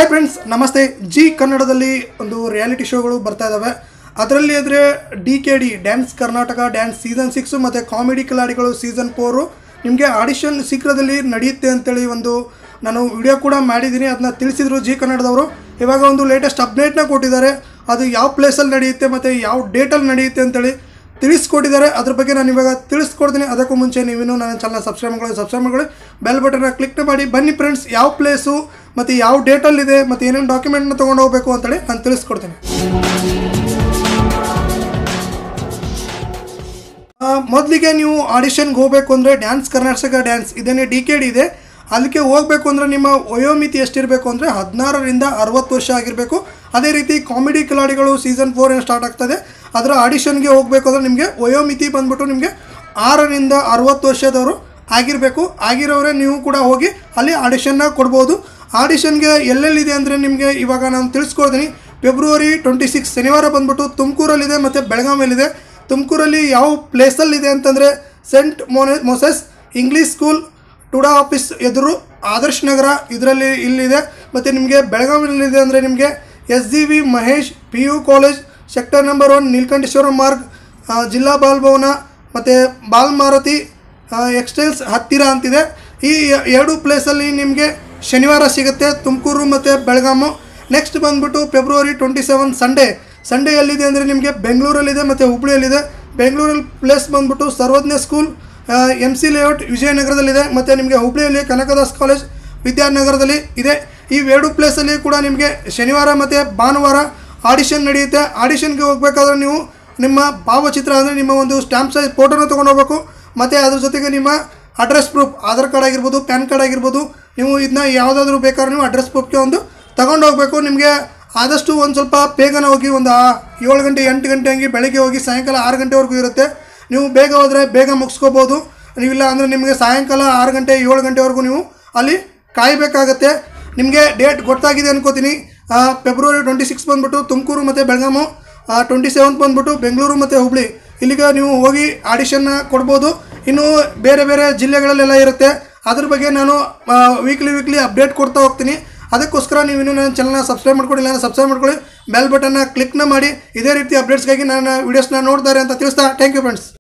hi friends ನಮಸ್ತೆ G ಕನ್ನಡದಲ್ಲಿ ಒಂದು ರಿಯಾಲಿಟಿ ಶೋಗಳು ಬರ್ತಾ ಇದ್ದಾವೆ ಅದರಲ್ಲಿ ಆದರೆ D K D dance Karnataka dance season six ಮತ್ತು ಕಾಮಿಡಿ ಕಿಲಾಡಿಗಳು ಸೀಸನ್ ಫೋರು ನಿಮಗೆ ಆಡಿಷನ್ ಶೀಘ್ರದಲ್ಲಿ ನಡೆಯುತ್ತೆ ಅಂತೇಳಿ ಒಂದು ನಾನು ವಿಡಿಯೋ ಕೂಡ ಮಾಡಿದ್ದೀನಿ ಅದನ್ನ ತಿಳಿಸಿದ್ರು ಜಿ ಕನ್ನಡದವರು ಇವಾಗ ಒಂದು ಲೇಟೆಸ್ಟ್ ಅಪ್ಡೇಟ್ನ ಕೊಟ್ಟಿದ್ದಾರೆ ಅದು ಯಾವ ಪ್ಲೇಸಲ್ಲಿ ನಡೆಯುತ್ತೆ ಮತ್ತು ಯಾವ ಡೇಟಲ್ಲಿ ನಡೆಯುತ್ತೆ ಅಂತೇಳಿ ತಿಳಿಸ್ಕೊಟ್ಟಿದ್ದಾರೆ ಅದ್ರ ಬಗ್ಗೆ ನಾನು ಇವಾಗ ತಿಳಿಸ್ಕೊಡ್ತೀನಿ ಅದಕ್ಕೂ ಮುಂಚೆ ನೀವಿನ್ನೂ ನನ್ನ ಚಾನಲ್ ಸಬ್ಸ್ಕ್ರೈಬ್ ಮಾಡ್ಕೊಳ್ಳಿ ಸಬ್ಸ್ಕ್ರೈಬ್ ಮಾಡ್ಕೊಳ್ಳಿ ಬೆಲ್ ಬಟನ್ನ ಕ್ಲಿಕ್ ಮಾಡಿ ಬನ್ನಿ ಫ್ರೆಂಡ್ಸ್ ಯಾವ ಪ್ಲೇಸು ಮತ್ತು ಯಾವ ಡೇಟಲ್ಲಿದೆ ಮತ್ತು ಏನೇನು ಡಾಕ್ಯುಮೆಂಟ್ನ ತೊಗೊಂಡು ಹೋಗಬೇಕು ಅಂತೇಳಿ ನಾನು ತಿಳಿಸ್ಕೊಡ್ತೀನಿ ಆ, ಮೊದಲಿಗೆ ನೀವು ಆಡಿಷನ್ಗೆ ಹೋಗಬೇಕು ಅಂದರೆ ಡ್ಯಾನ್ಸ್ ಕರ್ನಾಟಕ ಡ್ಯಾನ್ಸ್ ಇದೇನೇ ಡಿ ಕೆ ಡಿ ಇದೆ ಅದಕ್ಕೆ ಹೋಗಬೇಕು ಅಂದರೆ ನಿಮ್ಮ ವಯೋಮಿತಿ ಎಷ್ಟಿರಬೇಕು ಅಂದರೆ ಹದಿನಾರರಿಂದ ಅರವತ್ತು ವರ್ಷ ಆಗಿರಬೇಕು ಅದೇ ರೀತಿ ಕಾಮಿಡಿ ಕಿಲಾಡಿಗಳು ಸೀಸನ್ ಫೋರ್ ಏನು ಸ್ಟಾರ್ಟ್ ಆಗ್ತದೆ ಅದರ ಆಡಿಷನ್ಗೆ ಹೋಗಬೇಕು ಅಂದರೆ ನಿಮಗೆ ವಯೋಮಿತಿ ಬಂದ್ಬಿಟ್ಟು ನಿಮಗೆ ಆರರಿಂದ ಅರವತ್ತು ವರ್ಷದವರು ಆಗಿರಬೇಕು ಆಗಿರೋರೇ ನೀವು ಕೂಡ ಹೋಗಿ ಅಲ್ಲಿ ಆಡಿಷನ್ನ ಕೊಡ್ಬೋದು ಆಡಿಷನ್ಗೆ ಎಲ್ಲೆಲ್ಲಿದೆ ಅಂದರೆ ನಿಮಗೆ ಇವಾಗ ನಾನು ತಿಳಿಸ್ಕೊಡ್ತೀನಿ ಫೆಬ್ರವರಿ ಟ್ವೆಂಟಿ ಸಿಕ್ಸ್ ಶನಿವಾರ ಬಂದ್ಬಿಟ್ಟು ತುಮಕೂರಲ್ಲಿದೆ ಮತ್ತು ಬೆಳಗಾವಿಯಲ್ಲಿದೆ ತುಮಕೂರಲ್ಲಿ ಯಾವ ಪ್ಲೇಸಲ್ಲಿದೆ ಅಂತಂದರೆ ಸೆಂಟ್ ಮೋನೆ Moses English school TUDA office ಎದುರು ಆದರ್ಶ್ ನಗರ ಇದರಲ್ಲಿ ಇಲ್ಲಿದೆ ಮತ್ತು ನಿಮಗೆ ಬೆಳಗಾವಿಯಲ್ಲಿದೆ ಅಂದರೆ ನಿಮಗೆ S G V Mahesh P U college sector number one Neelakanteshwara Marg ಆ, ಜಿಲ್ಲಾ ಬಾಲ್ ಭವನ ಮತ್ತು ಬಾಲ್ ಮಾರುತಿ ಎಕ್ಸ್ಟೈಲ್ಸ್ ಹತ್ತಿರ ಅಂತಿದೆ ಈ ಎ- ಎರಡು ಪ್ಲೇಸಲ್ಲಿ ನಿಮಗೆ ಶನಿವಾರ ಸಿಗುತ್ತೆ ತುಮಕೂರು ಮತ್ತು ಬೆಳಗಾಮು ನೆಕ್ಸ್ಟ್ ಬಂದ್ಬಿಟ್ಟು February twenty seven Sunday Sunday ಎಲ್ಲಿದೆ ಅಂದರೆ ನಿಮಗೆ ಬೆಂಗಳೂರಲ್ಲಿದೆ ಮತ್ತು ಹುಬ್ಳಿಯಲ್ಲಿದೆ ಬೆಂಗಳೂರಲ್ಲಿ ಪ್ಲೇಸ್ ಬಂದ್ಬಿಟ್ಟು Sarvajna school M C layout ವಿಜಯನಗರದಲ್ಲಿದೆ ಮತ್ತು ನಿಮಗೆ ಹುಬ್ಳಿಯಲ್ಲಿ ಕನಕದಾಸ್ ಕಾಲೇಜ್ ವಿದ್ಯಾನಗರದಲ್ಲಿ ಇದೆ ಈ ಎರಡು ಪ್ಲೇಸಲ್ಲಿ ಕೂಡ ನಿಮಗೆ ಶನಿವಾರ ಮತ್ತು ಭಾನುವಾರ ಆಡಿಷನ್ ನಡೆಯುತ್ತೆ ಆಡಿಷನ್ಗೆ ಹೋಗಬೇಕಾದ್ರೆ ನೀವು ನಿಮ್ಮ ಭಾವಚಿತ್ರ ಅಂದರೆ ನಿಮ್ಮ ಒಂದು ಸ್ಟ್ಯಾಂಪ್ ಸೈಜ್ ಫೋಟೋನ ತೊಗೊಂಡು ಹೋಗ್ಬೇಕು ಮತ್ತು ಅದ್ರ ಜೊತೆಗೆ ನಿಮ್ಮ ಅಡ್ರೆಸ್ ಪ್ರೂಫ್ ಆಧಾರ್ ಕಾರ್ಡ್ ಆಗಿರ್ಬೋದು ಪ್ಯಾನ್ ಕಾರ್ಡ್ ಆಗಿರ್ಬೋದು ನೀವು ಇದನ್ನ ಯಾವುದಾದ್ರೂ ಬೇಕಾದ್ರೆ ನೀವು ಅಡ್ರೆಸ್ ಪ್ರೂಫ್ಗೆ ಒಂದು ತಗೊಂಡು ಹೋಗಬೇಕು ನಿಮಗೆ ಆದಷ್ಟು ಒಂದು ಸ್ವಲ್ಪ ಬೇಗನೆ ಹೋಗಿ ಒಂದು ಆ- ಏಳು ಗಂಟೆ ಎಂಟು ಗಂಟೆ ಹಂಗೆ ಬೆಳಗ್ಗೆ ಹೋಗಿ ಸಾಯಂಕಾಲ ಆರು ಗಂಟೆವರೆಗೂ ಇರುತ್ತೆ ನೀವು ಬೇಗ ಹೋದರೆ ಬೇಗ ಮುಗಿಸ್ಕೋಬೋದು ನೀವಿಲ್ಲ ಅಂದರೆ ನಿಮಗೆ ಸಾಯಂಕಾಲ ಆರು ಗಂಟೆ ಏಳು ಗಂಟೆವರೆಗೂ ನೀವು ಅಲ್ಲಿ ಕಾಯಬೇಕಾಗತ್ತೆ ನಿಮಗೆ ಡೇಟ್ ಗೊತ್ತಾಗಿದೆ ಅನ್ಕೋತೀನಿ ಆ, ಫೆಬ್ರವರಿ ಟ್ವೆಂಟಿ ಸಿಕ್ಸ್ ಬಂದ್ಬಿಟ್ಟು ತುಮಕೂರು ಮತ್ತು ಬೆಳಗಾಮು ಟ್ವೆಂಟಿ ಸೆವೆಂತ್ ಬಂದ್ಬಿಟ್ಟು ಬೆಂಗಳೂರು ಮತ್ತು ಹುಬ್ಳಿ ಇಲ್ಲಿಗೆ ನೀವು ಹೋಗಿ ಆಡಿಷನ್ನ ಕೊಡ್ಬೋದು ಇನ್ನು ಬೇರೆ ಬೇರೆ ಜಿಲ್ಲೆಗಳಲ್ಲೆಲ್ಲ ಇರುತ್ತೆ ಅದ್ರ ಬಗ್ಗೆ ನಾನು ವೀಕ್ಲಿ ವೀಕ್ಲಿ ಅಪ್ಡೇಟ್ ಕೊಡ್ತಾ ಹೋಗ್ತೀನಿ ಅದಕ್ಕೋಸ್ಕರ ನೀವು ಇನ್ನೂ ನನ್ನ ಚಾನಲ್ನ ಸಬ್ಸ್ಕ್ರೈಬ್ ಮಾಡ್ಕೊಂಡಿಲ್ಲ ಅಂದರೆ ಸಬ್ಸ್ಕ್ರೈಬ್ ಮಾಡ್ಕೊಳ್ಳಿ ಬೆಲ್ ಬಟನ್ನ ಕ್ಲಿಕ್ನ ಮಾಡಿ ಇದೇ ರೀತಿ ಅಪ್ಡೇಟ್ಸ್ಗಾಗಿ ನನ್ನ ವೀಡಿಯೋಸ್ನ ನೋಡ್ತಾರೆ ಅಂತ ತಿಳಿಸ್ತಾ ಥ್ಯಾಂಕ್ ಯು ಫ್ರೆಂಡ್ಸ್